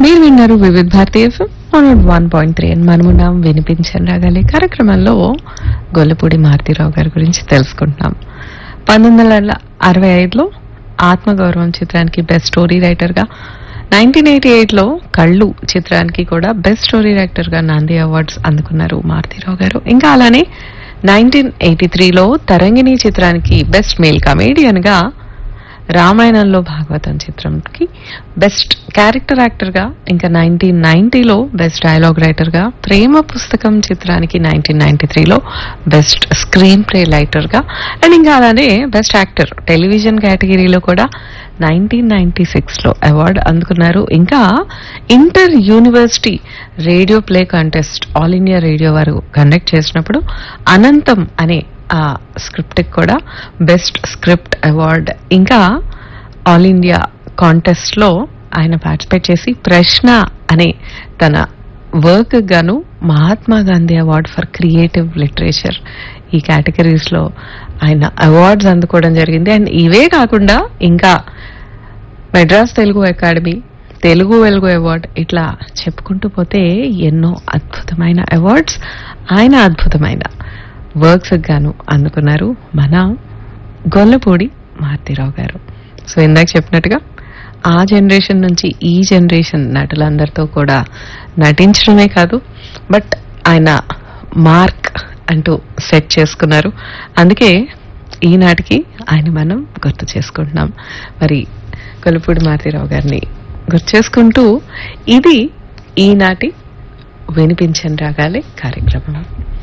మీరు విన్నారు Vividh Bharati FM one point three అని మనమున్నాం వినిపించని రాగాలి కార్యక్రమంలో గొల్లపూడి మారుతీరావు గారి గురించి తెలుసుకుంటున్నాం పంతొమ్మిది వందల అరవై ఐదులో ఆత్మగౌరవం చిత్రానికి బెస్ట్ స్టోరీ రైటర్ గా నైన్టీన్ ఎయిటీ ఎయిట్ లో కళ్ళు చిత్రానికి కూడా బెస్ట్ స్టోరీ రైటర్ గా నంది అవార్డ్స్ అందుకున్నారు మారుతీరావు గారు ఇంకా అలానే నైన్టీన్ ఎయిటీ త్రీలో తరంగిణి చిత్రానికి బెస్ట్ మేల్ కమేడియన్ గా రామాయణంలో భాగవతం చిత్రంకి బెస్ట్ క్యారెక్టర్ యాక్టర్ గా ఇంకా నైన్టీన్ నైన్టీలో బెస్ట్ డైలాగ్ రైటర్ గా ప్రేమ పుస్తకం చిత్రానికి నైన్టీన్ నైన్టీ త్రీలో బెస్ట్ స్క్రీన్ ప్లే రైటర్ గా అండ్ ఇంకా అలానే బెస్ట్ యాక్టర్ టెలివిజన్ కేటగిరీలో కూడా నైన్టీన్ నైన్టీ సిక్స్ లో అవార్డు అందుకున్నారు ఇంకా inter university radio play contest all India radio వారు కండక్ట్ చేసినప్పుడు అనంతం అనే ఆ స్క్రిప్ట్ కూడా బెస్ట్ స్క్రిప్ట్ అవార్డ్ ఇంకా ఆల్ ఇండియా కాంటెస్ట్ లో ఆయన పార్టిసిపేట్ చేసి ప్రశ్న అనే తన వర్క్ గాను Mahatma Gandhi award for creative literature ఈ కేటగిరీస్ లో ఆయన అవార్డ్స్ అందుకోవడం జరిగింది అండ్ ఇవే కాకుండా ఇంకా మెడ్రాస్ తెలుగు అకాడమీ తెలుగు వెలుగు అవార్డ్ ఇట్లా చెప్పుకుంటూ పోతే ఎన్నో అద్భుతమైన అవార్డ్స్ ఆయన అద్భుతమైన వర్క్స్ గాను అందుకున్నారు మన గొల్లపూడి మారుతీరావు గారు సో ఇందాక చెప్పినట్టుగా ఆ జనరేషన్ నుంచి ఈ జనరేషన్ నటులందరితో కూడా నటించడమే కాదు బట్ ఆయన మార్క్ అంటూ సెట్ చేసుకున్నారు అందుకే ఈనాటికి ఆయన మనం గుర్తు చేసుకుంటున్నాం మరి కొలుపూడి మారుతీరావు గారిని గుర్తు చేసుకుంటూ ఇది ఈనాటి వినిపించని రాగాలి కార్యక్రమం